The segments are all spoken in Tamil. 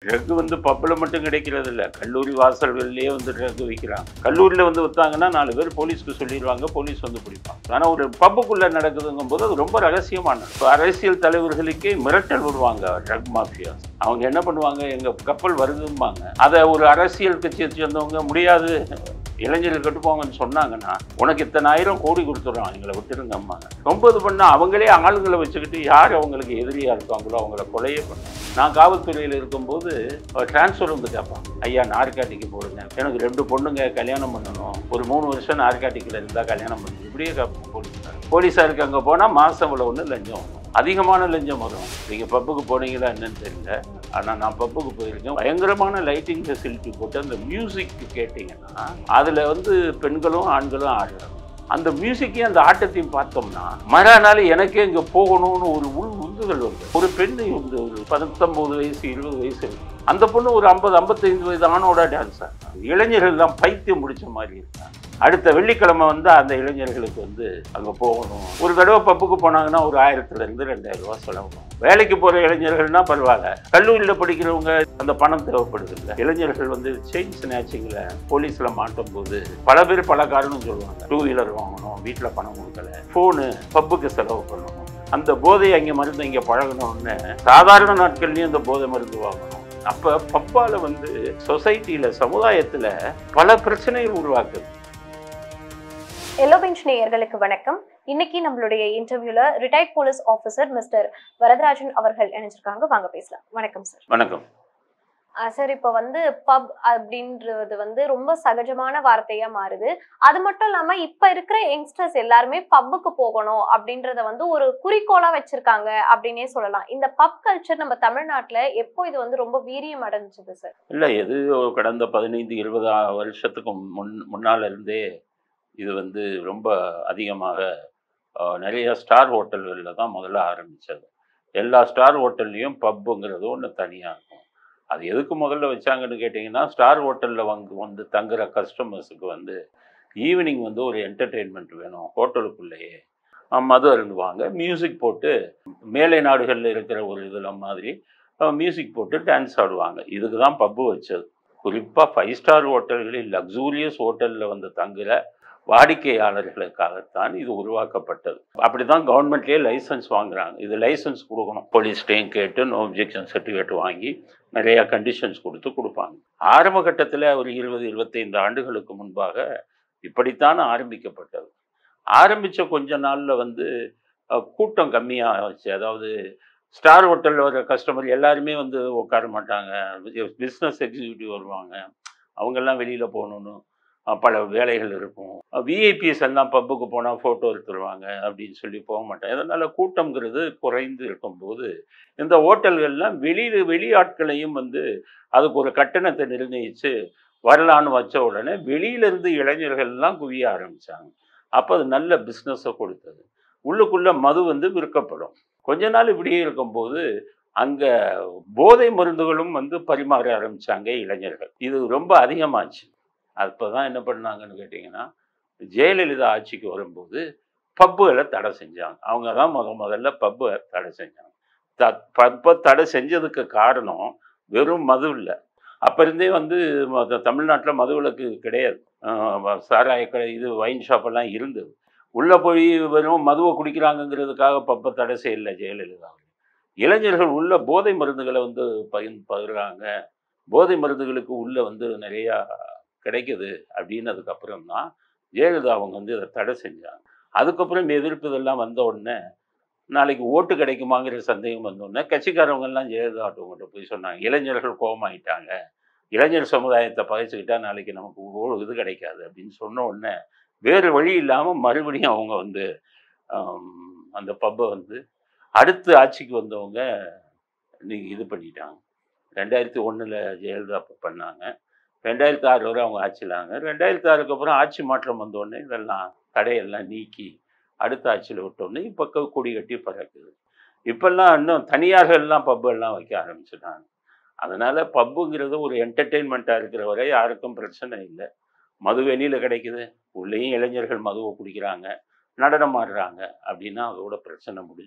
ட்ரக் வந்து பப்பில் மட்டும் கிடைக்கிறது இல்லை கல்லூரி வாசல்கள்லேயே வந்து ட்ரக் விற்கிறாங்க கல்லூரியில் வந்து விற்றாங்கன்னா நாலு பேர் போலீஸ்க்கு சொல்லிடுவாங்க போலீஸ் வந்து பிடிப்பாங்க ஆனால் ஒரு பப்புக்குள்ளே நடக்குதுங்கும் போது அது ரொம்ப ரகசியமானது இப்போ அரசியல் தலைவர்களுக்கே மிரட்டல் விடுவாங்க ட்ரக் மாஃபியா அவங்க என்ன பண்ணுவாங்க எங்கள் கப்பல் வருதும்பாங்க அதை ஒரு அரசியல் கட்சியை சேர்ந்தவங்க முடியாது இளைஞர்கள் கட்டுப்போங்கன்னு சொன்னாங்கன்னா உனக்கு இத்தனை ஆயிரம் கோடி கொடுத்துட்றோம் எங்களை விட்டுருங்கம்மா ரொம்ப இது பண்ணால் அவங்களே ஆளுங்களை வச்சுக்கிட்டு யார் அவங்களுக்கு எதிரியாக இருக்காங்களோ அவங்கள கொலையே பண்ண நான் காவல்துறையில் இருக்கும்போது டிரான்ஸ்ஃபர் வந்து கேட்பான் ஐயா நார்காட்டிக்கு போடுங்க எனக்கு ரெண்டு பொண்ணுங்க கல்யாணம் பண்ணணும் ஒரு மூணு வருஷம் நார்காட்டிக்கில் இருந்தால் கல்யாணம் பண்ணணும் இப்படியே கேட்பான் போலீஸார் போலீஸாருக்கு அங்கே போனால் மாதம் இவ்வளோ ஒன்று லஞ்சம் வரும். அதிகமான லஞ்சம் வரும் நீங்கள் பப்புக்கு போனீங்களா என்னன்னு தெரியல ஆனால் நான் பப்புக்கு போயிருக்கேன் பயங்கரமான லைட்டிங் ஃபெசிலிட்டி போட்டு அந்த மியூசிக் கேட்டிங்கன்னா அதில் வந்து பெண்களும் ஆண்களும் ஆடுறாங்க அந்த மியூசிக்கையும் அந்த ஆட்டத்தையும் பார்த்தோம்னா மறுநாள் எனக்கே இங்கே போகணும்னு ஒரு உள் உந்துதல் வருது ஒரு பெண்ணு வந்து ஒரு பத்தொம்பது வயசு இருபது வயசு இருக்கு அந்த பொண்ணு ஒரு ஐம்பது ஐம்பத்தைந்து வயது ஆணோட டான்ஸ் ஆடுறாங்க இளைஞர்கள் எல்லாம் பைத்தியம் முடிச்ச மாதிரி இருக்காங்க அடுத்த வெள்ளிக்கிழமை வந்து அந்த இளைஞர்களுக்கு வந்து அங்கே போகணும் ஒரு தடவை பப்புக்கு போனாங்கன்னா ஒரு ஆயிரத்துல இருந்து ரெண்டாயிரம் ரூபாய் செலவு வேலைக்கு போகிற இளைஞர்கள்னா பரவாயில்ல கல்லூரியில் படிக்கிறவங்க அந்த பணம் தேவைப்படுது இல்லை இளைஞர்கள் வந்து செயின் ஸ்நாச்சிங்கில் போலீஸில் மாட்டும் போது பல பேர் பல காரணம் சொல்லுவாங்க டூ வீலர் வாங்கணும் வீட்டில் பணம் கொடுக்கல ஃபோனு பப்புக்கு செலவு பண்ணணும் அந்த போதை அங்கே மருந்து இங்கே பழகணும்னு சாதாரண நாட்கள்லேயும் அந்த போதை மருந்து வாங்கணும் அப்போ பப்பால வந்து சொசைட்டியில் சமுதாயத்தில் பல பிரச்சனைகள் உருவாக்குது எல்லோ பெஞ்ச் நேயர்களுக்கு வணக்கம் இன்னைக்கு நம்மளுடைய இன்டர்வியூல retired police officer mister Varadharajan அவர்கள் இணைஞ்சிருக்காங்க வாங்க பேசலாம் வணக்கம் சார் வணக்கம் சார் இப்போ வந்து பப் அப்படின்றது வந்து ரொம்ப சகஜமான வார்த்தையா மாறுது அது மட்டும் இல்லாம இப்ப இருக்கிற யங்ஸ்டர்ஸ் எல்லாருமே பப்புக்கு போகணும் அப்படின்றத வந்து ஒரு குறிக்கோளா வச்சிருக்காங்க அப்படின்னே சொல்லலாம் இந்த பப் கல்ச்சர் நம்ம தமிழ்நாட்டுல எப்போ இது வந்து ரொம்ப வீரியம் அடைஞ்சது சார் இல்லை எது கடந்த பதினைந்து இருபது வருஷத்துக்கு முன் முன்னால் இருந்தே இது வந்து ரொம்ப அதிகமாக அஹ், நிறைய ஸ்டார் ஹோட்டல்களில் தான் முதல்ல ஆரம்பித்தது எல்லா ஸ்டார் ஹோட்டல்லையும் பப்புங்கிறது ஒன்று தனியாக இருக்கும் அது எதுக்கு முதல்ல வச்சாங்கன்னு கேட்டிங்கன்னா ஸ்டார் ஹோட்டலில் வந்து வந்து தங்குற கஸ்டமர்ஸுக்கு வந்து ஈவினிங் வந்து ஒரு என்டர்டெயின்மெண்ட் வேணும் ஹோட்டலுக்குள்ளேயே அஹ், மது அருந்துவாங்க மியூசிக் போட்டு மேலை நாடுகளில் இருக்கிற ஒரு இதில் மாதிரி மியூசிக் போட்டு டான்ஸ் ஆடுவாங்க இதுக்கு தான் பப்பு வச்சது குறிப்பாக ஃபைவ் ஸ்டார் ஹோட்டல்களில் லக்ஸூரியஸ் ஹோட்டலில் வந்து தங்குற வாடிக்கையாளர்களுக்காகத்தான் இது உருவாக்கப்பட்டது அப்படி தான் கவர்மெண்ட்லேயே லைசன்ஸ் வாங்குறாங்க இது லைசன்ஸ் கொடுக்கணும் போலீஸ்டையும் கேட்டு நோ ஒப்ஜெக்ஷன் சர்டிஃபிகேட் வாங்கி நிறையா கண்டிஷன்ஸ் கொடுத்து கொடுப்பாங்க ஆரம்ப கட்டத்தில் ஒரு இருபது இருபத்தைந்து ஆண்டுகளுக்கு முன்பாக இப்படித்தான் ஆரம்பிக்கப்பட்டது ஆரம்பித்த கொஞ்ச நாளில் வந்து அஹ், கூட்டம் கம்மியாகிச்சு அதாவது ஸ்டார் ஹோட்டலில் வர கஸ்டமர் எல்லாருமே வந்து உட்கார மாட்டாங்க பிஸ்னஸ் எக்ஸிக்யூட்டிவ் வருவாங்க அவங்கெல்லாம் வெளியில் போகணுன்னு அஹ், பல வேலைகள் இருக்கும் விஐபிஎஸ் எல்லாம் பப்புக்கு போனால் ஃபோட்டோ எடுத்துருவாங்க அப்படின்னு சொல்லி போக மாட்டாங்க இதனால் கூட்டம்ங்கிறது குறைந்து இருக்கும்போது இந்த ஹோட்டல்கள்லாம் வெளியில் வெளியாட்களையும் வந்து அதுக்கு ஒரு கட்டணத்தை நிர்ணயித்து வரலான்னு வச்ச உடனே வெளியிலேருந்து இளைஞர்கள்லாம் குவிய ஆரம்பித்தாங்க அப்போ அது நல்ல பிஸ்னஸை கொடுத்தது உள்ளுக்குள்ளே மது வந்து விற்கப்படும் கொஞ்ச நாள் இப்படியே இருக்கும்போது அங்கே போதை மருந்துகளும் வந்து பரிமாற ஆரம்பித்தாங்க இளைஞர்கள் இது ரொம்ப அதிகமாச்சு அப்போ தான் என்ன பண்ணாங்கன்னு கேட்டிங்கன்னா ஜெயலலிதா ஆட்சிக்கு வரும்போது பப்புகளை தடை செஞ்சாங்க அவங்க தான் முத முதல்ல பப்பை தடை செஞ்சாங்க த பப்பை தடை செஞ்சதுக்கு காரணம் வெறும் மது இல்லை அப்போ இருந்தே வந்து தமிழ்நாட்டில் மதுவிலக்கு கிடையாது ஆஹ் சாராய கடை இது ஒயின் ஷாப்பெல்லாம் இருந்தது உள்ளே போய் வெறும் மதுவை குடிக்கிறாங்கங்கிறதுக்காக பப்பை தடை செய்யலை ஜெயலலிதா அவர்கள். இளைஞர்கள் உள்ள போதை மருந்துகளை வந்து பயன் பகிர்றாங்க போதை மருந்துகளுக்கு உள்ள வந்து நிறையா கிடைக்குது அப்படின்னதுக்கு அப்புறம் தான் ஜெயலலிதா அவங்க வந்து இதை தடை செஞ்சாங்க அதுக்கப்புறம் எதிர்ப்பு இதெல்லாம் வந்த உடனே நாளைக்கு ஓட்டு கிடைக்குமாங்கிற சந்தேகம் வந்த உடனே கட்சிக்காரவங்க எல்லாம் ஜெயலலிதா ஆட்டவங்கள்ட்ட போய் சொன்னாங்க இளைஞர்கள் கோபமாயிட்டாங்க இளைஞர் சமுதாயத்தை பகைச்சிக்கிட்டா நாளைக்கு நமக்கு ஓ இது கிடைக்காது அப்படின்னு சொன்ன உடனே வேறு வழி இல்லாமல் மறுபடியும் அவங்க வந்து ஆம், அந்த பப்பை வந்து அடுத்து ஆட்சிக்கு வந்தவங்க நீங்கள் இது பண்ணிட்டாங்க ரெண்டாயிரத்தி ஒன்றில் ஜெயலலிதா அப்ப பண்ணாங்க ரெண்டாயிரத்தி ஆறு வரை அவங்க ஆட்சியிலாங்க ரெண்டாயிரத்தி ஆறுக்கு அப்புறம் ஆட்சி மாற்றம் வந்த உடனே இதெல்லாம் தடையெல்லாம் நீக்கி அடுத்த ஆட்சியில் விட்டோடனே இப்போ க- கொடி கட்டி பறக்குது இப்போல்லாம் இன்னும் தனியார்கள்லாம் பப்பு எல்லாம் வைக்க ஆரம்பிச்சிட்டாங்க அதனால் பப்புங்கிறது ஒரு என்டர்டெயின்மெண்ட்டாக இருக்கிற வரை யாருக்கும் பிரச்சனை இல்லை மது வெளியில் கிடைக்குது உள்ளேயும் இளைஞர்கள் மதுவை குடிக்கிறாங்க நடனம் ஆடுறாங்க அப்படின்னா அதோட பிரச்சனை முடிஞ்சிடும்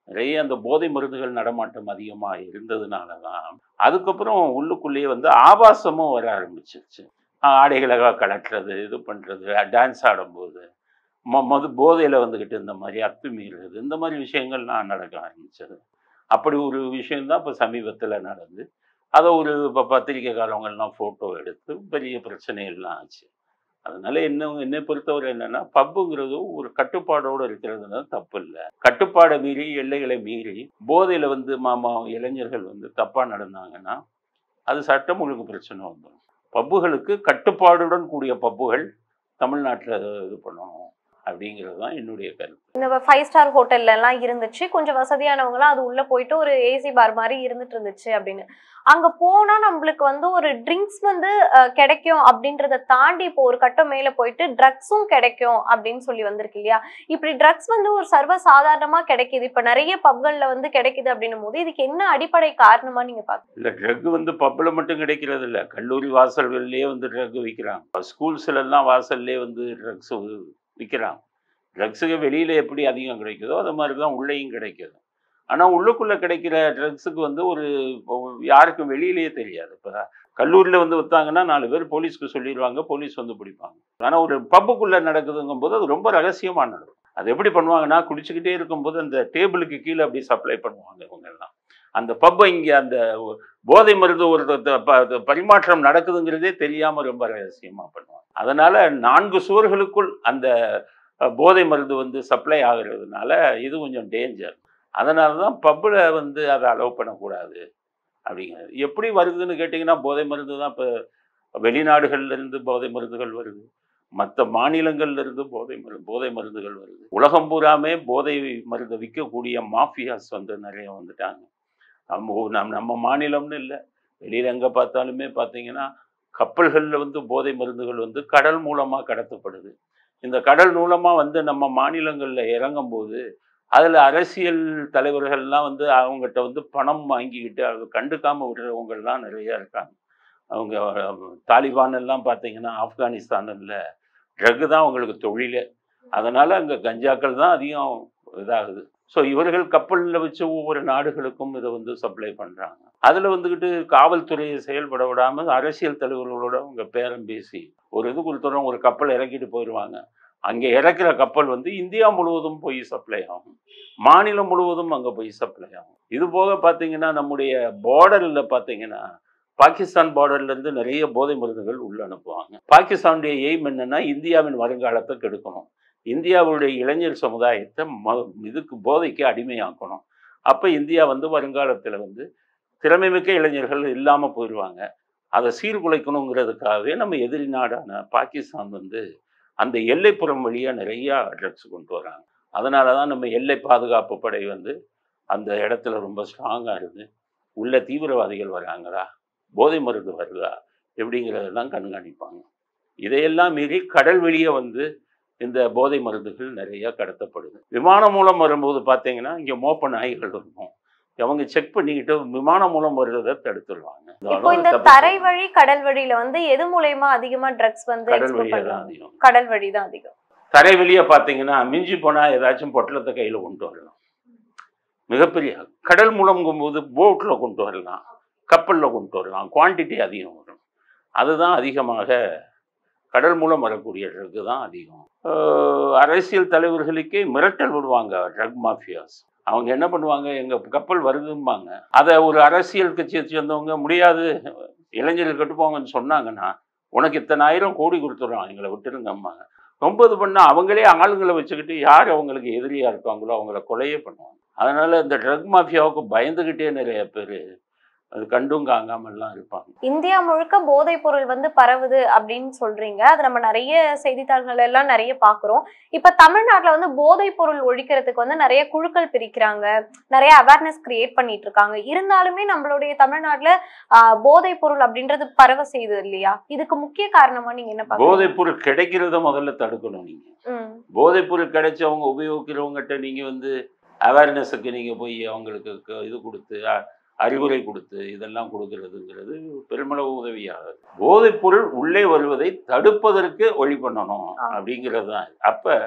நிறைய அந்த போதை மருந்துகள் நடமாட்டம் அதிகமாக இருந்ததுனால தான் அதுக்கப்புறம் உள்ளுக்குள்ளேயே வந்து ஆபாசமும் வர ஆரம்பிச்சிருச்சு ஆடைகளை கலட்டுறது இது பண்ணுறது டான்ஸ் ஆடும்போது மொ மொத போதையில் வந்துக்கிட்டு இந்த மாதிரி அத்துமீறுறது இந்த மாதிரி விஷயங்கள்லாம் நடக்க ஆரம்பிச்சது அப்படி ஒரு விஷயந்தான் இப்போ சமீபத்தில் நடந்து அதை ஒரு இப்போ பத்திரிக்கைக்காரவங்கெல்லாம் ஃபோட்டோ எடுத்து பெரிய பிரச்சனைகள்லாம் ஆச்சு அதனால என்ன என்னை பொறுத்தவரை என்னன்னா பப்புங்கிறது ஒரு கட்டுப்பாடோடு இருக்கிறதுனால தப்பு இல்லை கட்டுப்பாடை மீறி எல்லைகளை மீறி போதையில் வந்து மாமா இளைஞர்கள் வந்து தப்பாக நடந்தாங்கன்னா அது சட்டம் ஒழுங்கு பிரச்சனை வந்துடும் பப்புகளுக்கு கட்டுப்பாடுடன் கூடிய பப்புகள் தமிழ்நாட்டில் இது பண்ணணும் அப்படிங்கிறது தான் என்னுடைய கருத்து இந்த ஃபைவ் ஸ்டார் ஹோட்டல்ல எல்லாம் இருந்துச்சு கொஞ்சம் வசதியானவங்களாம் அது உள்ள போயிட்டு ஒரு ஏசி பார் மாதிரி இருந்துட்டு இருந்துச்சு அப்படின்னு அங்க போனா நம்மளுக்கு வந்து ஒரு ட்ரிங்க்ஸ் வந்து அஹ், கிடைக்கும் அப்படின்றத தாண்டி இப்போ ஒரு கட்டம் மேல போயிட்டு ட்ரக்ஸும் கிடைக்கும் அப்படின்னு சொல்லி வந்திருக்கு இல்லையா இப்படி ட்ரக்ஸ் வந்து ஒரு சர்வ சாதாரணமா கிடைக்குது இப்ப நிறைய பப்கள்ல வந்து கிடைக்குது அப்படின்னும் போது இதுக்கு என்ன அடிப்படை காரணமா நீங்க பாக்குறீங்க இல்லை ட்ரக் வந்து பப்பில் மட்டும் கிடைக்கிறது இல்லை கல்லூரி வாசல்கள்லேயே வந்து ட்ரக் விற்கிறாங்க ஸ்கூல்ஸ்ல எல்லாம் வாசல்லே வந்து ட்ரக்ஸ் விற்கிறாங்க ட்ரக்ஸுக்கு வெளியில் எப்படி அதிகம் கிடைக்குதோ அது மாதிரி தான் உள்ளேயும் கிடைக்குது ஆனால் உள்ளுக்குள்ளே கிடைக்கிற ட்ரக்ஸுக்கு வந்து ஒரு யாருக்கும் வெளியிலேயே தெரியாது இப்போ கல்லூரியில் வந்து விற்றாங்கன்னா நாலு பேர் போலீஸ்க்கு சொல்லிடுவாங்க போலீஸ் வந்து பிடிப்பாங்க ஆனால் ஒரு பப்புக்குள்ளே நடக்குதுங்கும் போது அது ரொம்ப ரகசியமாக நடக்கும் அது எப்படி பண்ணுவாங்கன்னா குடிச்சுக்கிட்டே இருக்கும்போது அந்த டேபிளுக்கு கீழே அப்படி சப்ளை பண்ணுவாங்க இவங்கெல்லாம் அந்த பப்பை இங்கே அந்த போதை மருந்து ஒரு த- ப- பரிமாற்றம் நடக்குதுங்கிறதே தெரியாமல் ரொம்ப ரகசியமாக பண்ணுவாங்க அதனால் நான்கு சுவர்களுக்குள் அந்த அஹ், போதை மருந்து வந்து சப்ளை ஆகுறதுனால இது கொஞ்சம் டேஞ்சர் அதனால தான் பப்பில் வந்து அதை அலோவ் பண்ணக்கூடாது அப்படிங்கிறது எப்படி வருதுன்னு கேட்டிங்கன்னா போதை மருந்து தான் இப்போ வெளிநாடுகள்லேருந்து போதை மருந்துகள் வருது மற்ற மாநிலங்கள்ல இருந்து போதை மருந்து போதை மருந்துகள் வருது உலகம் பூராமே போதை மருந்து விற்கக்கூடிய மாஃபியாஸ் வந்து நிறைய வந்துட்டாங்க நம்ம ஊ- நம் நம்ம மாநிலம்னு இல்லை வெளியில் எங்கே பார்த்தாலுமே பார்த்தீங்கன்னா கப்பல்களில் வந்து போதை மருந்துகள் வந்து கடல் மூலமாக கடத்தப்படுது இந்த கடல் மூலமாக வந்து நம்ம மாநிலங்களில் இறங்கும்போது அதில் அரசியல் தலைவர்கள்லாம் வந்து அவங்ககிட்ட வந்து பணம் வாங்கிக்கிட்டு அதை கண்டுக்காமல் விடுறவங்கெல்லாம் நிறைய இருக்காங்க அவங்க அஹ், தாலிபான் எல்லாம் பார்த்தீங்கன்னா ஆப்கானிஸ்தானில் ட்ரக்கு தான் அவங்களுக்கு தொழிலே அதனால் அங்கே கஞ்சாக்கள் தான் அதிகம் இதாகுது ஸோ இவர்கள் கப்பலில் வச்சு ஒவ்வொரு நாடுகளுக்கும் இதை வந்து சப்ளை பண்ணுறாங்க அதில் வந்துக்கிட்டு காவல்துறையை செயல்பட விடாமல் அரசியல் தலைவர்களோட அவங்க பேரம் பேசி ஒரு இது கொடுத்துறோம் ஒரு கப்பல் இறக்கிட்டு போயிடுவாங்க அங்கே இறக்குற கப்பல் வந்து இந்தியா முழுவதும் போய் சப்ளை ஆகும் மாநிலம் முழுவதும் அங்கே போய் சப்ளை ஆகும் இது போக பார்த்தீங்கன்னா நம்முடைய பார்டரில் பார்த்தீங்கன்னா பாகிஸ்தான் borderல இருந்து நிறைய போதை மருந்துகள் உள்ள அனுப்புவாங்க பாகிஸ்தானுடைய எய்ம் என்னன்னா இந்தியாவின் வருங்காலத்தை கெடுக்கணும் இந்தியாவுடைய இளைஞர் சமுதாயத்தை ம இதுக்கு போதைக்கு அடிமையாக்கணும் அப்போ இந்தியா வந்து வருங்காலத்தில் வந்து திறமைமிக்க இளைஞர்கள் இல்லாமல் போயிடுவாங்க அதை சீர்குலைக்கணுங்கிறதுக்காகவே நம்ம எதிரி நாடான பாகிஸ்தான் வந்து அந்த எல்லைப்புறம் வழியாக நிறையா ட்ரக்ஸ் கொண்டு வராங்க அதனால தான் நம்ம எல்லை பாதுகாப்பு படை வந்து அந்த இடத்துல ரொம்ப ஸ்ட்ராங்காக இருந்து உள்ள தீவிரவாதிகள் வராங்களா போதை மருந்து வருதா எப்படிங்கிறதெல்லாம் கண்காணிப்பாங்க இதையெல்லாம் மீறி கடல் வெளியே வந்து இந்த போதை மருந்துகள் நிறைய கடத்தப்படுது விமானம் மூலம் வரும்போது பார்த்தீங்கன்னா இங்கே மோப்ப நாய்கள் இருக்கும் அவங்க செக் பண்ணிக்கிட்டு விமானம் மூலம் வருவதை தடுத்துடுவாங்க இப்போ இந்த தரை வழி கடல் வழியில வந்து எது மூலயமா அதிகமா ட்ரக்ஸ் வந்து கடல் export வழியாக தான் பண்றாங்க அதிகம் கடல் வழி தான் அதிகம் தரை வெளியே பார்த்தீங்கன்னா மிஞ்சி போனால் ஏதாச்சும் பொட்டலத்தை கையில் கொண்டு வரலாம் மிகப்பெரிய கடல் மூலம்ங்கும்போது போட்டில் கொண்டு வரலாம் கப்பலில் கொண்டு வரலாம் குவான்டிட்டி அதிகம் வரும் அதுதான் அதிகமாக கடல் மூலம் வரக்கூடிய ட்ரக்கு தான் அதிகம் அஹ் அரசியல் தலைவர்களுக்கே மிரட்டல் விடுவாங்க ட்ரக் மாஃபியாஸ் அவங்க என்ன பண்ணுவாங்க எங்கள் கப்பல் வருதும்பாங்க அதை ஒரு அரசியல் கட்சியை சேர்ந்தவங்க முடியாது இளைஞர்கள் கட்டுப்போங்கன்னு சொன்னாங்கன்னா உனக்கு இத்தனை ஆயிரம் கோடி கொடுத்துட்றோம் எங்களை விட்டுருங்கம்மாங்க ரொம்ப இது பண்ணால் அவங்களே ஆளுங்களை வச்சுக்கிட்டு யார் அவங்களுக்கு எதிரியாக இருக்காங்களோ அவங்கள கொலையே பண்ணுவாங்க அதனால் இந்த ட்ரக் மாஃபியாவுக்கு பயந்துக்கிட்டே நிறைய பேர் அது கண்டும் காங்காமல்லாம் இருப்பாங்க இந்தியா முழுக்க போதைப் பொருள் வந்து பரவுது அப்படின்னு சொல்றீங்க அது நம்ம நிறைய செய்தித்தாள்கள் எல்லாம் நிறைய பாக்குறோம் இப்ப தமிழ்நாட்டுல வந்து போதைப் பொருள் ஒழிக்கிறதுக்கு வந்து நிறைய குழுக்கள் பிரிக்கிறாங்க நிறைய அவேர்னஸ் கிரியேட் பண்ணிட்டு இருக்காங்க இருந்தாலுமே நம்மளுடைய தமிழ்நாட்டுல ஆஹ், போதைப் பொருள் அப்படின்றது பரவ செய்யுது இல்லையா இதுக்கு முக்கிய காரணமா நீங்க என்ன பாக்குறீங்க போதைப் பொருள் கிடைக்கிறத முதல்ல தடுக்கணும் நீங்கள் ம், போதைப் பொருள் கிடைச்சவங்க உபயோகிக்கிறவங்ககிட்ட நீங்கள் வந்து அவேர்னஸுக்கு நீங்கள் போய் அவங்களுக்கு க- இது கொடுத்து அ- அறிவுரை கொடுத்து இதெல்லாம் கொடுக்கறதுங்கிறது பெருமளவு உதவியாகாது போதைப் பொருள் உள்ளே வருவதை தடுப்பதற்கு வழி பண்ணணும் ஆ. அப்படிங்கிறது தான் அப்போ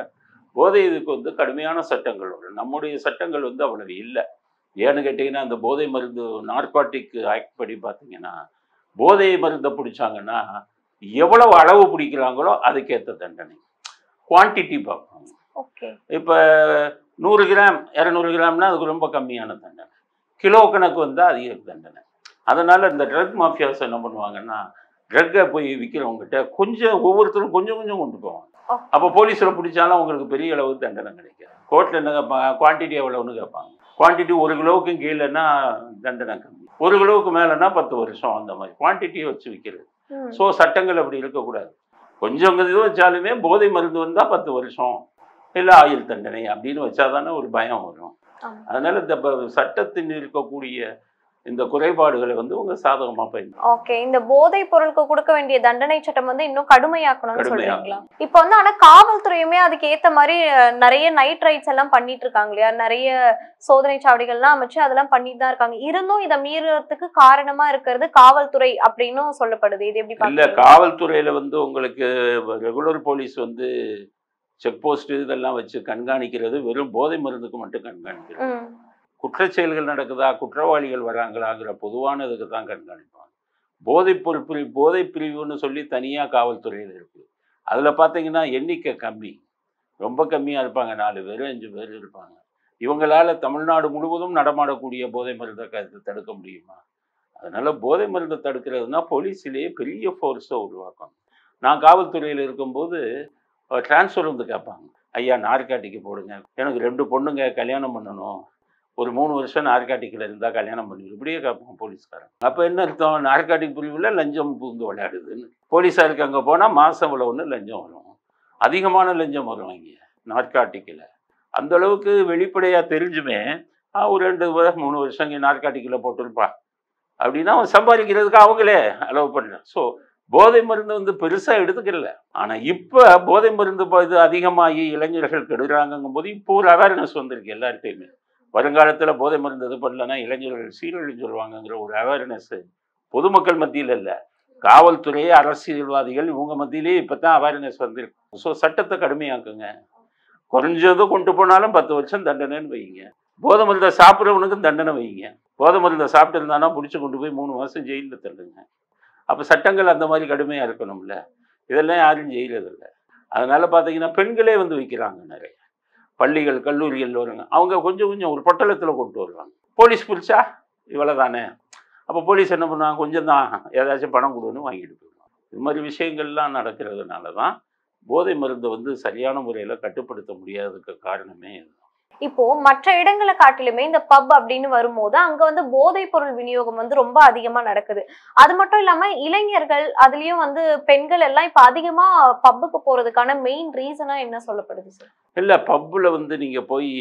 போதை இதுக்கு வந்து கடுமையான சட்டங்கள் வரும் நம்முடைய சட்டங்கள் வந்து அவ்வளவு இல்லை ஏன்னு கேட்டிங்கன்னா அந்த போதை மருந்து நார்காட்டிக் ஆக்ட் படி பார்த்தீங்கன்னா போதை மருந்தை பிடிச்சாங்கன்னா எவ்வளவு அளவு பிடிக்கிறாங்களோ அதுக்கேற்ற தண்டனை குவான்டிட்டி பார்ப்பாங்க ஓகே இப்போ நூறு கிராம் இரநூறு கிராம்னா அதுக்கு ரொம்ப கம்மியான தண்டனை கிலோ கணக்கு வந்தால் அதிக தண்டனை அதனால் இந்த ட்ரக் மாஃபியாஸ் என்ன பண்ணுவாங்கன்னா ட்ரக்கை போய் விற்கிறவங்ககிட்ட கொஞ்சம் ஒவ்வொருத்தரும் கொஞ்சம் கொஞ்சம் கொண்டு போவாங்க ஓ. அப்போ போலீஸில் பிடிச்சாலும் அவங்களுக்கு பெரிய அளவு தண்டனை கிடைக்காது கோர்ட்டில் என்ன கேட்பாங்க குவான்டிட்டி எவ்வளோன்னு கேட்பாங்க குவான்டிட்டி ஒரு கிலோவுக்கும் கீழேன்னா தண்டனை கம்மி ஒரு கிலோவுக்கு மேலேன்னா பத்து வருஷம் அந்த மாதிரி குவான்டிட்டியை வச்சு விற்கிறது ம். ஸோ சட்டங்கள் அப்படி இருக்கக்கூடாது கொஞ்சம் இது வச்சாலுமே போதை மருந்து வந்தால் பத்து வருஷம் இல்லை ஆயுள் தண்டனை அப்படின்னு வச்சாதானே ஒரு பயம் வரும் ஆமா. அதனால இந்த ப- சட்டத்தில் இருக்கக்கூடிய இந்த குறைபாடுகளை வந்து உங்க சாதகமா பயன்படுத்தும் ஓகே இந்த போதை பொருளுக்கு கொடுக்க வேண்டிய தண்டனை சட்டம் வந்து இன்னும் கடுமையாக்கணும்னு கடுமையாக்கணும். சொல்றீங்களா இப்போ வந்து ஆனா காவல்துறையுமே அதுக்கு ஏத்த மாதிரி அஹ், நிறைய நைட் ரைட்ஸ் எல்லாம் பண்ணிட்டு இருக்காங்க இல்லையா நிறைய சோதனை சாவடிகள்லாம் அமைச்சு அதெல்லாம் பண்ணிட்டு தான் இருக்காங்க இருந்தும் இதை மீறதுக்கு காரணமா இருக்கிறது காவல்துறை அப்படின்னும் சொல்லப்படுது இது எப்படி இல்ல பாக்குறீங்க காவல்துறையில வந்து உங்களுக்கு ரெகுலர் போலீஸ் வந்து செக் போஸ்ட் இதெல்லாம் வச்சு கண்காணிக்கிறது வெறும் போதை மருந்துக்கு மட்டும் கண்காணிக்கிறது ம் குற்றச் செயல்கள் நடக்குதா குற்றவாளிகள் வராங்களாங்கிற பொதுவான இதுக்கு தான் கண்காணிப்பாங்க போதைப் பொருள் பிரிவு போதை பிரிவுன்னு சொல்லி தனியாக காவல்துறையில் இருக்குது அதில் பார்த்தீங்கன்னா எண்ணிக்கை கம்மி ரொம்ப கம்மியாக இருப்பாங்க நாலு பேர் அஞ்சு பேர் இருப்பாங்க இவங்களால தமிழ்நாடு முழுவதும் நடமாடக்கூடிய போதை மருந்தை க- தடுக்க முடியுமா அதனால போதை மருந்தை தடுக்கிறதுனா போலீஸிலேயே பெரிய ஃபோர்ஸை உருவாக்கணும் நான் காவல்துறையில் இருக்கும்போது டிரான்ஸ்ஃபர் வந்து கேட்பாங்க ஐயா நார்காட்டிக்கு போடுங்க எனக்கு ரெண்டு பொண்ணுங்க கல்யாணம் பண்ணணும் ஒரு மூணு வருஷம் நார்காட்டிக்கில் இருந்தால் கல்யாணம் பண்ணிடு இப்படியே கேட்பான் போலீஸ்காரன் அப்போ என்ன அர்த்தம் நார்காட்டிக் பிரிவில் லஞ்சம் பூந்து விளையாடுதுன்னு போலீஸாருக்கு அங்கே போனால் மாதம் இவ்வளோன்னு லஞ்சம் வரும் அதிகமான லஞ்சம் வரும் இங்கே நார்காட்டிக்கில் அந்த அளவுக்கு வெளிப்படையாக தெரிஞ்சுமே ஆ, ஒரு ரெண்டு வ- மூணு வருஷம் இங்கே நார்காட்டிக்கில் போட்டிருப்பா அப்படின்னா அவன் சம்பாதிக்கிறதுக்கு அவங்களே அலோவ் பண்ணல ஸோ போதை மருந்து வந்து பெருசாக எடுத்துக்கல ஆனால் இப்போ போதை மருந்து ப- இது அதிகமாகி இளைஞர்கள் கெடுறாங்கங்கும் போது இப்போ ஒரு அவேர்னஸ் வந்திருக்கு எல்லார்ட்டையுமே வருங்காலத்தில் போதை மருந்து இது பண்ணலன்னா இளைஞர்கள் சீரழிஞ்சிருவாங்கங்கிற ஒரு அவேர்னஸ் பொதுமக்கள் மத்தியில் இல்லை காவல்துறை அரசியல்வாதிகள் இவங்க மத்தியிலேயே இப்போ தான் அவேர்னஸ் வந்திருக்கு ஸோ சட்டத்தை கடுமையாக்குங்க குறைஞ்சது கொண்டு போனாலும் பத்து வருஷம் தண்டனைன்னு வைங்க போதை மருந்தை சாப்பிட்றவனுக்கும் தண்டனை வைங்க போதை மருந்தை சாப்பிட்டு இருந்தானா பிடிச்சி கொண்டு போய் மூணு மாதம் ஜெயிலில் தள்ளுங்க அப்போ சட்டங்கள் அந்த மாதிரி கடுமையாக இருக்கணும்ல இதெல்லாம் யாரும் செய்யறதில்ல அதனால பார்த்தீங்கன்னா பெண்களே வந்து விற்கிறாங்க நிறைய பள்ளிகள் கல்லூரிகள் வருங்க அவங்க கொஞ்சம் கொஞ்சம் ஒரு பொட்டலத்தில் கொண்டு வருவாங்க போலீஸ் பிடிச்சா இவ்வளோ தானே அப்போ போலீஸ் என்ன பண்ணுவாங்க கொஞ்சம் தான் ஏதாச்சும் பணம் கொடுன்னு வாங்கிட்டு போயிடுவாங்க இது மாதிரி விஷயங்கள்லாம் நடக்கிறதுனால தான் போதை மருந்தை வந்து சரியான முறையில் கட்டுப்படுத்த முடியாததுக்கு காரணமே இதுதான் இப்போ மற்ற இடங்களை காட்டிலுமே இந்த பப் அப்படின்னு வரும்போது அங்க வந்து போதைப் பொருள் விநியோகம் வந்து ரொம்ப அதிகமா நடக்குது அது மட்டும் இல்லாம இளைஞர்கள் அதுலயும் வந்து பெண்கள் எல்லாம் இப்ப அதிகமா பப்புக்கு போறதுக்கான மெயின் ரீசனா என்ன சொல்லப்படுது சார் இல்லை பப்பில் வந்து நீங்கள் போய்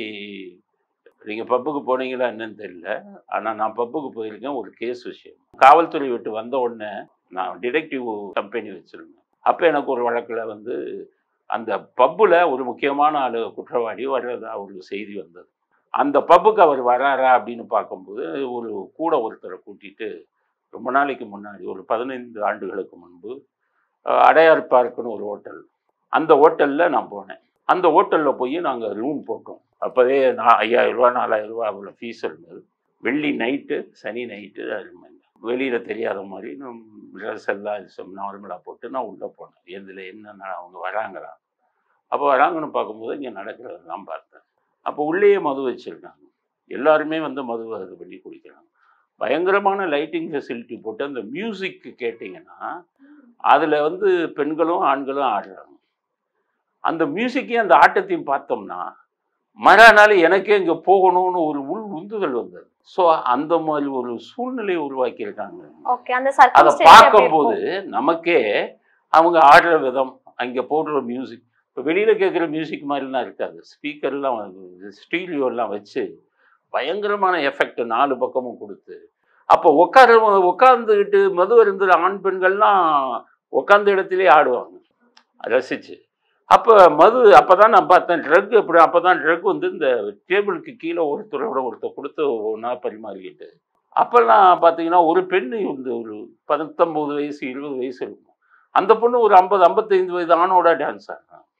நீங்கள் பப்புக்கு போனீங்களா என்னன்னு தெரியல ஆனால் நான் பப்புக்கு போயிருக்கேன் ஒரு கேஸ் விஷயம் காவல்துறை விட்டு வந்த உடனே நான் டிடெக்டிவ் கம்பெனி வச்சுருந்தேன் அப்போ எனக்கு ஒரு வழக்கில் வந்து அந்த பப்பில் ஒரு முக்கியமான ஆளு குற்றவாளி வர்றதா ஒரு செய்தி வந்தது அந்த பப்புக்கு அவர் வராரா அப்படின்னு பார்க்கும்போது ஒரு கூட ஒருத்தரை கூட்டிட்டு ரொம்ப நாளைக்கு முன்னாடி ஒரு பதினைந்து ஆண்டுகளுக்கு முன்பு அஹ், அடையார் பார்க்குன்னு ஒரு ஹோட்டல் அந்த ஹோட்டலில் நான் போனேன் அந்த ஹோட்டலில் போய் நாங்கள் ரூம் போட்டோம் அப்போதே நான் ஐயாயிரம் ரூபா நாலாயிரம் ரூபா அவ்வளோ ஃபீஸ் இருந்தது வெள்ளி நைட்டு சனி நைட்டு வெளியில் தெரியாத மாதிரி ட்ரெஸ் எல்லாம் நார்மலாக போட்டு நான் உள்ளே போனேன் எதில் என்ன அவங்க வராங்களா அப்போ வராங்கன்னு பார்க்கும்போது இங்கே நடக்கிறதெல்லாம் பார்த்தேன் அப்போ உள்ளேயே மது வச்சுருக்காங்க எல்லாருமே வந்து மதுவை இது பண்ணி குடிக்கிறாங்க பயங்கரமான லைட்டிங் ஃபெசிலிட்டி போட்டு அந்த மியூசிக் கேட்டிங்கன்னா அதில் வந்து பெண்களும் ஆண்களும் ஆடுறாங்க அந்த மியூசிக்கையும் அந்த ஆட்டத்தையும் பார்த்தோம்னா மறுநாள் எனக்கே இங்கே போகணும்னு ஒரு உள் உந்துதல் வந்தது ஸோ அந்த மாதிரி ஒரு சூழ்நிலையை உருவாக்கியிருக்காங்க ஓகே அந்த அதை சர்க்கம்ஸ்டன்ஸ் பார்க்கும்போது நமக்கே அவங்க ஆடுற விதம் அங்கே போடுற மியூசிக் இப்போ வெளியில் கேட்குற மியூசிக் மாதிரிலாம் இருக்காது ஸ்பீக்கர்லாம் ஸ்டீலியோலாம் வச்சு பயங்கரமான எஃபெக்ட் நாலு பக்கமும் கொடுத்து அப்போ உட்கார உட்காந்துக்கிட்டு மது அருந்துற ஆண் பெண்கள்லாம் உட்காந்த இடத்திலே ஆடுவாங்க ரசிச்சு அப்போ மது அப்போ தான் நான் பார்த்தேன் ட்ரக் அப்படி அப்போ தான் ட்ரக் வந்து இந்த டேபிளுக்கு கீழே ஒருத்தரோட ஒருத்தர் கொடுத்து ஒன்றா பரிமாறிக்கிட்டு அப்போல்லாம் பார்த்தீங்கன்னா ஒரு பெண் வந்து ஒரு பத்தொம்பது வயசு இருபது வயசு இருக்கும் அந்த பொண்ணு ஒரு ஐம்பது ஐம்பத்தைந்து வயது ஆணோட டான்ஸ் ஆடுறாங்க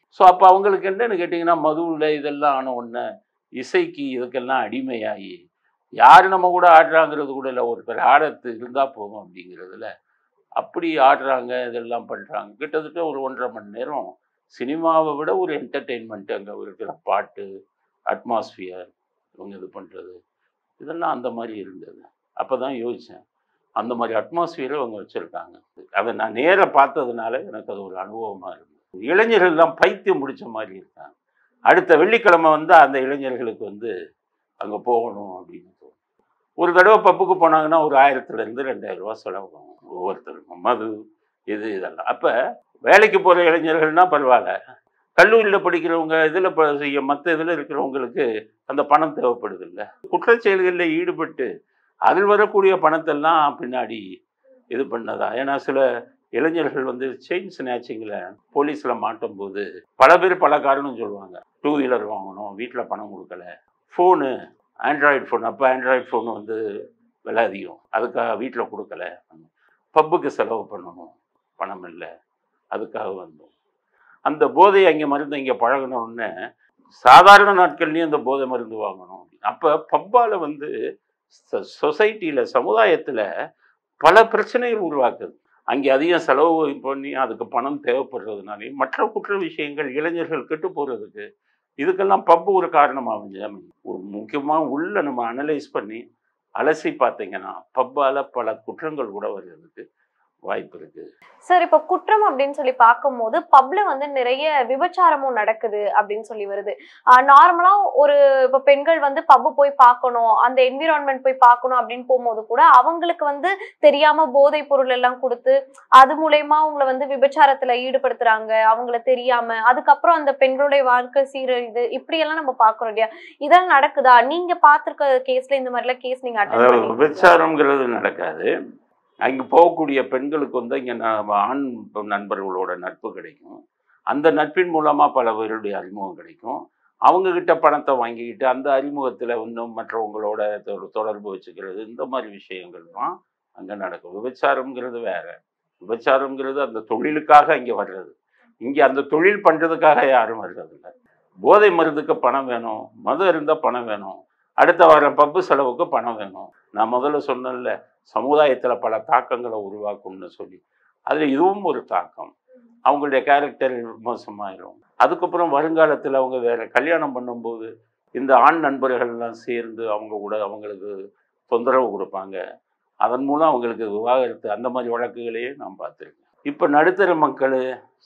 ஸோ அப்போ அவங்களுக்கு என்னன்னு கேட்டிங்கன்னா மதுவில் இதெல்லாம் ஆன உடனே இசைக்கு இதுக்கெல்லாம் அடிமையாகி யார் நம்ம கூட ஆடுறாங்கிறது கூட இல்லை ஒருத்தர் ஆடத்து இருந்தால் போதும் அப்படிங்கிறதுல அப்படி ஆடுறாங்க இதெல்லாம் பண்ணுறாங்க கிட்டத்தட்ட ஒரு ஒன்றரை மணி நேரம் சினிமாவை விட ஒரு என்டர்டெயின்மெண்ட் அங்கே இருக்கிற பாட்டு அட்மாஸ்பியர் இவங்க இது பண்ணுறது இதெல்லாம் அந்த மாதிரி இருந்தது அப்போ தான் யோசித்தேன் அந்த மாதிரி அட்மாஸ்பியரை அவங்க வச்சுருக்காங்க அதை நான் நேராக பார்த்ததுனால எனக்கு அது ஒரு அனுபவமாக இருந்தது இளைஞர்கள்லாம் பைத்தியம் முடிச்ச மாதிரி இருக்காங்க அடுத்த வெள்ளிக்கிழமை வந்து அந்த இளைஞர்களுக்கு வந்து அங்கே போகணும் அப்படின்னு தோணும் ஒரு தடவை பப்புக்கு போனாங்கன்னா ஒரு ஆயிரத்துலேருந்து ரெண்டாயிரம் ரூபா செலவாகும் ஒவ்வொருத்தருக்கும் மது இது இதெல்லாம் அப்போ வேலைக்கு போகிற இளைஞர்கள்னா பரவாயில்ல கல்லூரியில் படிக்கிறவங்க இதில் செய்ய மற்ற இதில் இருக்கிறவங்களுக்கு அந்த பணம் தேவைப்படுது இல்லை குற்றச்செயல்களில் ஈடுபட்டு அதில் வரக்கூடிய பணத்தெல்லாம் பின்னாடி இது பண்ணதா ஏன்னா சில இளைஞர்கள் வந்து செயின் ஸ்நாச்சிங்கில் போலீஸில் மாட்டும் போது பல பேர் பல காரணம் சொல்லுவாங்க டூ வீலர் வாங்கணும் வீட்டில் பணம் கொடுக்கல ஃபோனு ஆண்ட்ராய்டு ஃபோன் அப்போ ஆண்ட்ராய்டு ஃபோன் வந்து விலை அதிகம் அதுக்காக வீட்டில் கொடுக்கல பப்புக்கு செலவு பண்ணணும் பணம் இல்லை அதுக்காக வந்தோம் அந்த போதை அங்கே மருந்து இங்கே பழகணும்னு சாதாரண நாட்கள்லேயும் அந்த போதை மருந்து வாங்கணும் அப்போ பப்பால் வந்து சொசைட்டியில் சமுதாயத்தில் பல பிரச்சனைகள் உருவாக்குது அங்கே அதிகம் செலவு பண்ணி அதுக்கு பணம் தேவைப்படுறதுனாலே மற்ற குற்ற விஷயங்கள் இளைஞர்கள் கெட்டு போகிறதுக்கு இதுக்கெல்லாம் பப்பு ஒரு காரணம் அமைஞ்சு ஒரு முக்கியமாக உள்ள நம்ம அனலைஸ் பண்ணி அலசி பார்த்தீங்கன்னா பப்பால் பல குற்றங்கள் கூட வருவதுக்கு வாய்ப்பு இருக்கு சார் இப்ப குற்றம் அப்படின்னு சொல்லி பார்க்கும்போது பப்ல வந்து நிறைய விபச்சாரமும் நடக்குது அப்படின்னு சொல்லி வருது நார்மலா ஒரு இப்ப பெண்கள் வந்து பப்பு போய் பார்க்கணும் அந்த என்விரான்மெண்ட் போய் பார்க்கணும் அப்படின்னு போகும்போது கூட அவங்களுக்கு வந்து தெரியாம போதை பொருள் எல்லாம் கொடுத்து அது மூலயமா அவங்கள வந்து விபச்சாரத்துல ஈடுபடுத்துறாங்க அவங்கள தெரியாம அதுக்கப்புறம் அந்த பெண்களுடைய வாழ்க்கை சீரழிது இப்படி எல்லாம் நம்ம பாக்குறோம் இல்லையா இதெல்லாம் நடக்குதா நீங்க பாத்திருக்க கேஸ்ல இந்த மாதிரி எல்லாம் கேஸ் நீங்க அட்டன் அதாவது பண்ணி விபச்சாரம்ங்கிறது நடக்காது அங்கே போகக்கூடிய பெண்களுக்கு வந்து இங்கே ஆண் நண்பர்களோட நட்பு கிடைக்கும் அந்த நட்பின் மூலமாக பல பேருடைய அறிமுகம் கிடைக்கும் அவங்கக்கிட்ட பணத்தை வாங்கிக்கிட்டு அந்த அறிமுகத்தில் இன்னும் மற்றவங்களோட தொ- தொடர்பு வச்சுக்கிறது இந்த மாதிரி விஷயங்கள் தான் அங்கே நடக்கும் விபச்சாரம்ங்கிறது வேற விபச்சாரம்ங்கிறது அந்த தொழிலுக்காக இங்கே வர்றது இங்கே அந்த தொழில் பண்ணுறதுக்காக யாரும் வர்றதில்ல போதை மருந்துக்கு பணம் வேணும் மது இருந்தால் பணம் வேணும் அடுத்த வாரம் பப்பு செலவுக்கு பணம் வேணும் நான் முதல்ல சொன்னேன்ல சமுதாயத்தில் பல தாக்கங்களை உருவாக்கும்னு சொல்லி அதில் இதுவும் ஒரு தாக்கம் அவங்களுடைய கேரக்டர் மோசமாயிரும் அதுக்கப்புறம் வருங்காலத்தில் அவங்க வேற கல்யாணம் பண்ணும்போது இந்த ஆண் நண்பர்கள்லாம் சேர்ந்து அவங்க கூட அவங்களுக்கு தொந்தரவு கொடுப்பாங்க அதன் மூலம் அவங்களுக்கு விவாகரத்து அந்த மாதிரி வழக்குகளையே நான் பார்த்துருக்கேன் இப்போ நடுத்தர மக்கள்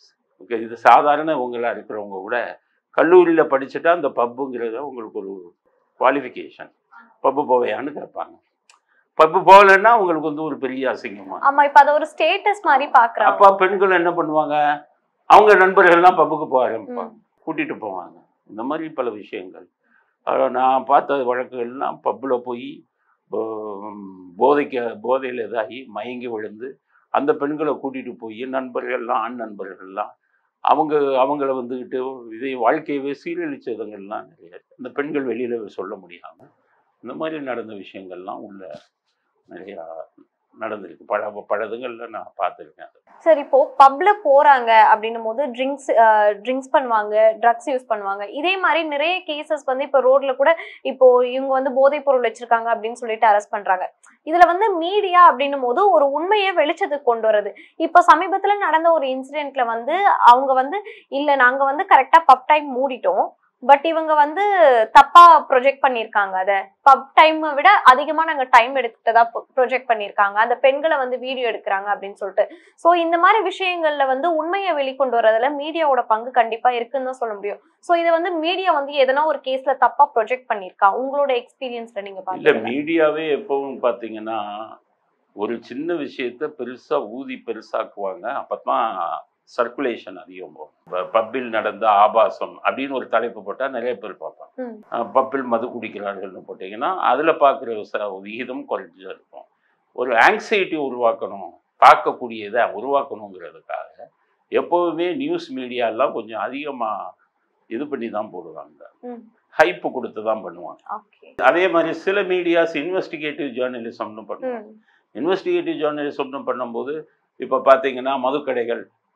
இது சாதாரண இவங்களா இருக்கிறவங்க கூட கல்லூரியில் படிச்சுட்டா அந்த பப்புங்கிறது உங்களுக்கு ஒரு குவாலிஃபிகேஷன் பப்பு போவையான்னு கேட்பாங்க பப்பு போகலைன்னா உங்களுக்கு வந்து ஒரு பெரிய அசிங்கமா ஆமா இப்ப அத ஒரு ஸ்டேட்டஸ் மாதிரி பாக்குறாங்க அப்பா பெண்கள் என்ன பண்ணுவாங்க அவங்க நண்பர்கள்லாம் பப்புக்கு போக ஆரம்பிப்பாங்க கூட்டிட்டு போவாங்க இந்த மாதிரி பல விஷயங்கள் அஹ் நான் பார்த்த வழக்குகள்லாம் பப்பில் போய் போதைக்க போதையில் இதாகி மயங்கி விழுந்து அந்த பெண்களை கூட்டிட்டு போய் நண்பர்கள்லாம் ஆண் நண்பர்கள்லாம் அவங்க அவங்கள வந்துக்கிட்டு இதை வாழ்க்கையவே சீரழிச்சதுங்கள்லாம் நிறைய இருக்கு. இந்த பெண்கள் வெளியில சொல்ல முடியாம இந்த மாதிரி நடந்த விஷயங்கள்லாம் உள்ள நிறையா நடந்திருக்கு பல பலதுங்கள்ல நான் பார்த்துருக்கேன் சரி இப்போ பப்ல போறாங்க அப்படின்னும் போது ட்ரிங்க்ஸ் ட்ரிங்க்ஸ் பண்ணுவாங்க ட்ரக்ஸ் யூஸ் பண்ணுவாங்க இதே மாதிரி நிறைய கேசஸ் வந்து இப்போ ரோட்ல கூட இப்போ இவங்க வந்து போதைப் பொருள் வச்சிருக்காங்க அப்படின்னு சொல்லிட்டு அரெஸ்ட் பண்றாங்க இதுல வந்து மீடியா அப்படின்னும் போது ஒரு உண்மையை வெளிச்சத்துக்கு கொண்டு வர்றது இப்போ சமீபத்துல நடந்த ஒரு இன்சிடென்ட்ல வந்து அவங்க வந்து இல்ல நாங்க வந்து கரெக்டா பப் டைம் மூடிட்டோம் பட் இவங்க வந்து தப்பா ப்ரொஜெக்ட் பண்ணியிருக்காங்க அதை பப் டைமை விட அதிகமா நாங்க டைம் எடுத்துட்டதா ப்ரொஜெக்ட் பண்ணியிருக்காங்க அந்த பெண்களை வந்து வீடியோ எடுக்கிறாங்க அப்படின்னு சொல்லிட்டு சோ இந்த மாதிரி விஷயங்கள்ல வந்து உண்மையை வெளிக்கொண்டு வர்றதுல மீடியாவோட பங்கு கண்டிப்பா இருக்குன்னு தான் சொல்ல முடியும் சோ இதை வந்து மீடியா வந்து எதனா ஒரு கேஸ்ல தப்பா ப்ரொஜெக்ட் பண்ணிருக்கா உங்களோட எக்ஸ்பீரியன்ஸ்ல நீங்க இல்ல பாத்தீங்க மீடியாவே எப்பவும் பார்த்தீங்கன்னா ஒரு சின்ன விஷயத்த பெருசா ஊதி பெருசாக்குவாங்க அப்பதான் சர்க்குலேஷன் அதிகம் போகும் பப்பில் நடந்த ஆபாசம் அப்படின்னு ஒரு தலைப்பு போட்டா நிறைய பேர் பார்ப்பாங்க ம். அஹ் பப்பில் மது குடிக்கிறார்கள்னு போட்டிங்கன்னா அதுல பார்க்குற விகிதம் குறைஞ்சு இருக்கும் ஒரு ஆங்ஸைட்டி உருவாக்கணும் பார்க்கக்கூடியதை உருவாக்கணுங்கிறதுக்காக எப்போவுமே நியூஸ் மீடியாலாம் கொஞ்சம் அதிகமா இது பண்ணி தான் போடுவாங்க ம். ஹைப்பு கொடுத்து தான் பண்ணுவாங்க ஓகே அதே மாதிரி சில மீடியாஸ் இன்வெஸ்டிகேட்டிவ் ஜேர்னலிசம்னு பண்ணுவாங்க இன்வெஸ்டிகேட்டிவ் ஜேர்னலிசம்னு பண்ணும்போது இப்போ பார்த்தீங்கன்னா மதுக்கடைகள்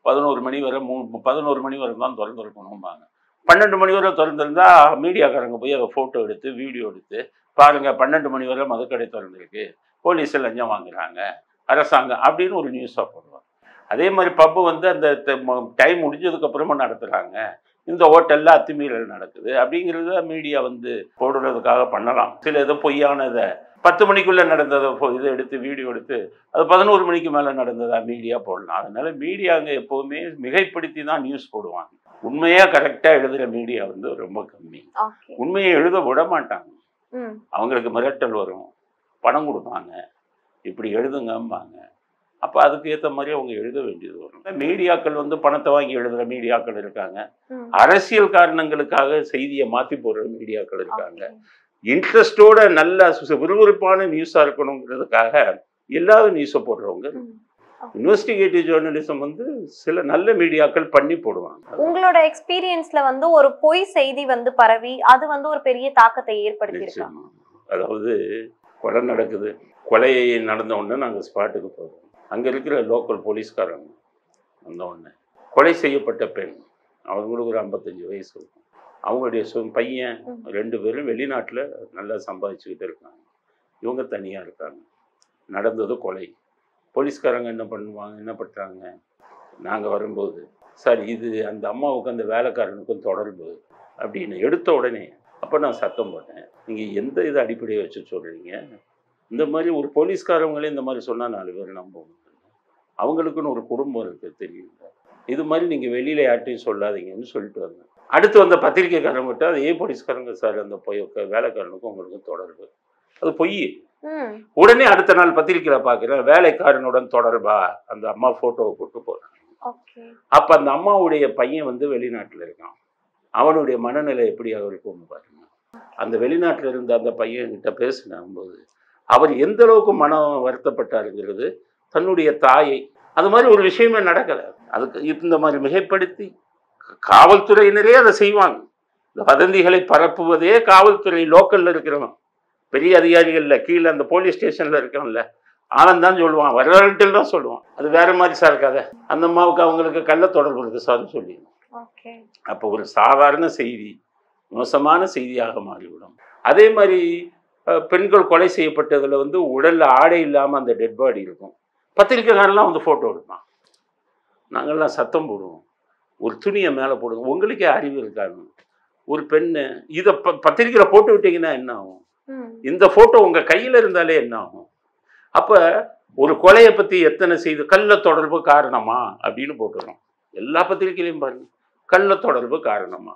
பதினோரு மணி வரை மூ பதினோரு மணி வரை தான் திறந்துருக்கணும்பாங்க பன்னெண்டு மணி வரை திறந்திருந்தா மீடியாக்காரங்க போய் அதை ஃபோட்டோ எடுத்து வீடியோ எடுத்து பாருங்க பன்னெண்டு மணி வரை மதுக்கடை திறந்திருக்கு போலீஸ் லஞ்சம் வாங்குறாங்க அரசாங்கம் அப்படின்னு ஒரு நியூஸாக போடுவாங்க அதே மாதிரி பப்பு வந்து அந்த டைம் முடிஞ்சதுக்கு அப்புறமா நடத்துகிறாங்க இந்த ஹோட்டலில் அத்துமீறல் நடக்குது அப்படிங்கிறத மீடியா வந்து போடுறதுக்காக பண்ணலாம் சில இது பொய்யானதை பத்து மணிக்குள்ளே நடந்ததை ஃபோ- இதை எடுத்து வீடியோ எடுத்து அது பதினோரு மணிக்கு மேலே நடந்ததா மீடியா போடலாம் அதனால மீடியாங்க எப்போவுமே மிகைப்படுத்தி தான் நியூஸ் போடுவாங்க உண்மையாக கரெக்டாக எழுதுகிற மீடியா வந்து ரொம்ப கம்மி ஓகே உண்மையை எழுத விட மாட்டாங்க ம் அவங்களுக்கு மிரட்டல் வரும் பணம் கொடுப்பாங்க இப்படி எழுதுங்கம்பாங்க அப்போ அதுக்கு ஏற்ற மாதிரி அவங்க எழுத வேண்டியது வரும் மீடியாக்கள் வந்து பணத்தை வாங்கி எழுதுகிற மீடியாக்கள் இருக்காங்க ம் அரசியல் காரணங்களுக்காக செய்தியை மாற்றி போடுற மீடியாக்கள் இருக்காங்க ஓகே. இன்ட்ரெஸ்டோட நல்ல சு- விறுவிறுப்பான நியூஸாக இருக்கணுங்கிறதுக்காக இல்லாத நியூஸை போடுறவங்க ம். இன்வெஸ்டிகேட்டிவ் ஜேர்னலிசம் வந்து சில நல்ல மீடியாக்கள் பண்ணி போடுவாங்க உங்களோட எக்ஸ்பீரியன்ஸ்ல வந்து ஒரு பொய் செய்தி வந்து பரவி அது வந்து ஒரு பெரிய தாக்கத்தை ஏற்படுத்தியிருக்கா நிச்சயமா. அதாவது கொலை நடக்குது கொலை நடந்த உடனே நாங்கள் ஸ்பாட்டுக்கு போகிறோம் அங்கே இருக்கிற லோக்கல் போலீஸ்காரங்க வந்த உடனே கொலை செய்யப்பட்ட பெண் அவங்களுக்கு ஒரு ஐம்பத்தஞ்சு வயசு இருக்கும் அவங்களுடைய சொ பையன் ம். ரெண்டு பேரும் வெளிநாட்டில் நல்லா சம்பாதிச்சுக்கிட்டு இருக்காங்க இவங்க தனியாக இருக்காங்க நடந்தது கொலை போலீஸ்காரங்க என்ன பண்ணுவாங்க என்ன பண்ணுறாங்க நாங்கள் வரும்போது சார் இது அந்த அம்மாவுக்கு அந்த வேலைக்காரனுக்கும் தொடர்பு அப்படின்னு எடுத்த உடனே அப்போ நான் சத்தம் போட்டேன் நீங்கள் எந்த இதை அடிப்படையை வச்சு சொல்கிறீங்க இந்த மாதிரி ஒரு போலீஸ்காரவங்களே இந்த மாதிரி சொன்னால் நாலு பேர் நம்புவாங்க அவங்களுக்குன்னு ஒரு குடும்பம் இருக்குது தெரியுங்க இது மாதிரி நீங்கள் வெளியில் யார்ட்டையும் சொல்லாதீங்கன்னு சொல்லிட்டு வந்தேன் அடுத்து வந்த பத்திரிக்கைக்காரங்கிட்ட அது ஏன் போலீஸ்காரங்க சார் அந்த பொய் வேலைக்காரனுக்கும் உங்களுக்கும் தொடர்பு அது பொய் ம் உடனே அடுத்த நாள் பத்திரிக்கையில் பார்க்குறேன் வேலைக்காரனுடன் தொடர்பா அந்த அம்மா ஃபோட்டோவை போட்டு போகிறேன் ஓகே அப்போ அந்த அம்மாவுடைய பையன் வந்து வெளிநாட்டில் இருக்கான் அவனுடைய மனநிலை எப்படி அவருக்கும் பாருங்க அந்த வெளிநாட்டில் இருந்த அந்த பையன்கிட்ட பேசினும்போது அவர் எந்த அளவுக்கு மனம் வருத்தப்பட்டாருங்கிறது தன்னுடைய தாயை அது மாதிரி ஒரு விஷயமே நடக்கலை அதுக்கு இந்த மாதிரி மிகைப்படுத்தி காவல்துறையினரே அதை செய்வாங்க இந்த வதந்திகளை பரப்புவதே காவல்துறை லோக்கல்ல இருக்கிறவன் பெரிய அதிகாரிகள்ல கீழே அந்த போலீஸ் ஸ்டேஷன்ல இருக்கான்ல அவன் தான் சொல்லுவான் வரலாற்றில் தான் சொல்லுவான் அது வேற மாதிரி சார் கதை அந்த அம்மாவுக்கு அவங்களுக்கு கள்ள தொடர்பு இருக்கு சார்னு சொல்லி ஓகே அப்போ ஒரு சாதாரண செய்தி மோசமான செய்தியாக மாறிவிடும் அதே மாதிரி அஹ், பெண்கள் கொலை செய்யப்பட்டதில் வந்து உடல்ல ஆடை இல்லாமல் அந்த டெட் பாடி இருக்கும் பத்திரிக்கைக்காரெல்லாம் வந்து ஃபோட்டோ எடுப்பான் நாங்கள்லாம் சத்தம் போடுவோம் ஒரு துணியை மேலே போடுவோம் உங்களுக்கே அறிவு இருக்காது ஒரு பெண்ணு இதை ப பத்திரிக்கையில் போட்டு விட்டீங்கன்னா என்ன ஆகும் ம் இந்த ஃபோட்டோ உங்கள் கையில் இருந்தாலே என்ன ஆகும் அப்போ ஒரு கொலையை பற்றி எத்தனை செய்து கள்ள தொடர்பு காரணமா அப்படின்னு போட்டுறோம் எல்லா பத்திரிகையிலையும் பாருங்க கள்ள தொடர்பு காரணமா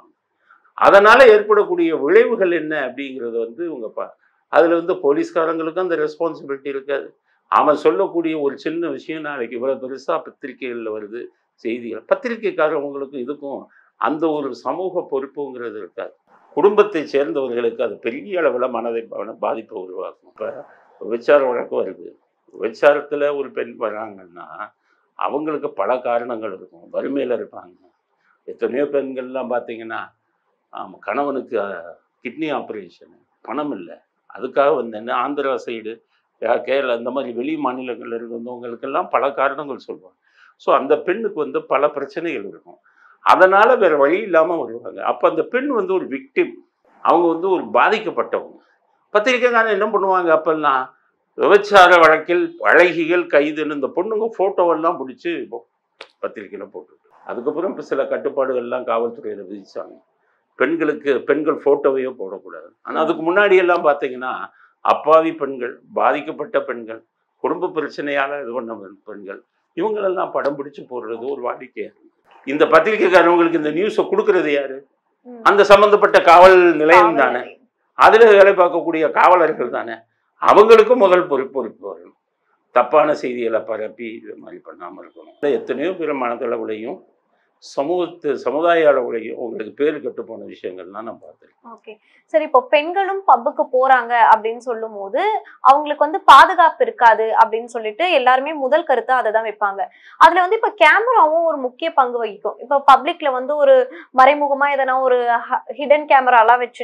அதனால் ஏற்படக்கூடிய விளைவுகள் என்ன அப்படிங்கிறது வந்து இவங்க பா அதில் வந்து போலீஸ்காரங்களுக்கும் அந்த ரெஸ்பான்சிபிலிட்டி இருக்காது அவன் சொல்லக்கூடிய ஒரு சின்ன விஷயம் நாளைக்கு இவ்வளோ பெருசாக பத்திரிகைகளில் வருது செய்திகள் பத்திரிகைக்காரவங்களுக்கு இதுக்கும் அந்த ஒரு சமூக பொறுப்புங்கிறது இருக்காது குடும்பத்தை சேர்ந்தவர்களுக்கு அது பெரிய அளவில் மனதை பா- பாதிப்பை உருவாக்கும் இப்போ விபச்சார வழக்கு வருது விபச்சாரத்தில் ஒரு பெண் வராங்கன்னா அவங்களுக்கு பல காரணங்கள் இருக்கும் வறுமையில் இருப்பாங்க எத்தனையோ பெண்கள்லாம் பார்த்தீங்கன்னா ஆமாம் கணவனுக்கு கிட்னி ஆப்ரேஷன் பணம் இல்லை அதுக்காக வந்தேன்னா ஆந்திரா சைடு கேரளா இந்த மாதிரி வெளி மாநிலங்கள்ல இருந்து வந்தவங்களுக்கெல்லாம் பல காரணங்கள் சொல்லுவாங்க ஸோ அந்த பெண்ணுக்கு வந்து பல பிரச்சனைகள் இருக்கும் அதனால் வேறு வழி இல்லாமல் வருவாங்க அப்போ அந்த பெண் வந்து ஒரு விக்டிம் அவங்க வந்து ஒரு பாதிக்கப்பட்டவங்க பத்திரிக்கைக்காரன் என்ன பண்ணுவாங்க அப்பெல்லாம் விபச்சார வழக்கில் அழகிகள் கைதுன்னு இந்த பொண்ணுங்க ஃபோட்டோவெல்லாம் பிடிச்சி பத்திரிக்கையில் போட்டு அதுக்கப்புறம் இப்போ சில கட்டுப்பாடுகள்லாம் காவல்துறையில் விதிச்சாங்க பெண்களுக்கு பெண்கள் ஃபோட்டோவையோ போடக்கூடாது ஆனால் அதுக்கு முன்னாடி எல்லாம் பார்த்தீங்கன்னா அப்பாவி பெண்கள் பாதிக்கப்பட்ட பெண்கள் குடும்ப பிரச்சனையால் இது பண்ண பெண்கள் இவங்களெல்லாம் படம் பிடிச்சு போடுறது ஒரு வாடிக்கையாக இந்த பத்திரிக்கைக்காரவங்களுக்கு இந்த நியூஸை கொடுக்கறது யாரு ம். அந்த சம்பந்தப்பட்ட காவல் நிலையம் காவல் தானே நிலையம். அதில் வேலை பார்க்கக்கூடிய காவலர்கள் தானே அவங்களுக்கும் முதல் பொறுப்பு பொறுப்பு வரணும் தப்பான செய்திகளை பரப்பி இது மாதிரி பண்ணாமல் இருக்கணும் இல்ல, எத்தனையோ பேர் மனதளவுலையும் சமூகத்து சமுதாய அளவுலையும் உங்களுக்கு பேர் கெட்டு போன விஷயங்கள்லாம் நான் பார்த்துருக்கேன் ஓகே சரி இப்போ பெண்களும் பப்புக்கு போறாங்க அப்படின்னு சொல்லும் போது அவங்களுக்கு வந்து பாதுகாப்பு இருக்காது அப்படின்னு சொல்லிட்டு எல்லாருமே முதல் கருத்தா அதை தான் வைப்பாங்க அதுல வந்து இப்ப கேமராவும் ஒரு முக்கிய பங்கு வகிக்கும் இப்ப பப்ளிக்ல வந்து ஒரு மறைமுகமா எதனா ஒரு ஹிடன் கேமரா எல்லாம் வச்சுட்டு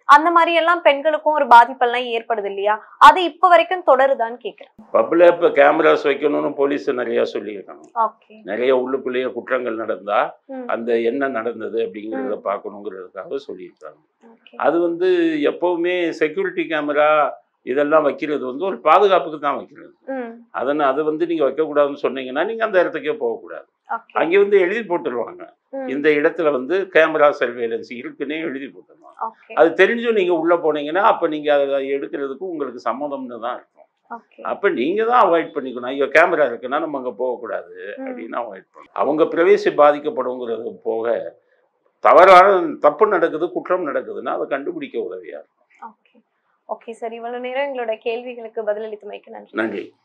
அந்த மாதிரி எல்லாம் பெண்களுக்கும் ஒரு பாதிப்பெல்லாம் ஏற்படுது இல்லையா அது இப்ப வரைக்கும் தொடருதான்னு கேக்குறேன் பப்ல இப்போ கேமராஸ் வைக்கணும்னு போலீஸ் நிறைய சொல்லியிருக்காங்க ஓகே நிறைய உள்ளுக்குள்ளேயே குற்றங்கள் நடந்தா அந்த என்ன நடந்தது அப்படிங்கிறத பார்க்கணுங்கிறதுக்காக சொல்லியிருக்காங்க அது வந்து எப்பவுமே செக்யூரிட்டி கேமரா இதெல்லாம் வைக்கிறது வந்து ஒரு பாதுகாப்புக்கு தான் வைக்கிறது அதனால் அது வந்து நீங்கள் வைக்கக்கூடாதுன்னு சொன்னீங்கன்னா நீங்கள் அந்த இடத்துக்கே போகக்கூடாது அங்கே வந்து எழுதி போட்டுருவாங்க இந்த இடத்துல வந்து கேமரா சர்வேலன்ஸ் இருக்குன்னே எழுதி போட்டுருவாங்க அது தெரிஞ்சும் நீங்கள் உள்ளே போனீங்கன்னா அப்போ நீங்கள் அதை எடுக்கிறதுக்கு உங்களுக்கு சம்மதம்னு தான் இருக்கும் அப்போ நீங்கள் தான் அவாய்ட் பண்ணிக்கணும் ஐயோ கேமரா இருக்குன்னா நம்ம அங்கே போகக்கூடாது அப்படின்னு அவாய்ட் பண்ணணும் அவங்க பிரவேசி பாதிக்கப்படுங்கிறது போக தவறான தப்பு நடக்குது குற்றம் நடக்குதுன்னா அதை கண்டுபிடிக்க உதவியா இருக்கும் ஓகே ஓகே சார் இவ்வளவு நேரம் எங்களோட கேள்விகளுக்கு பதிலளித்தமைக்கு நன்றி நன்றி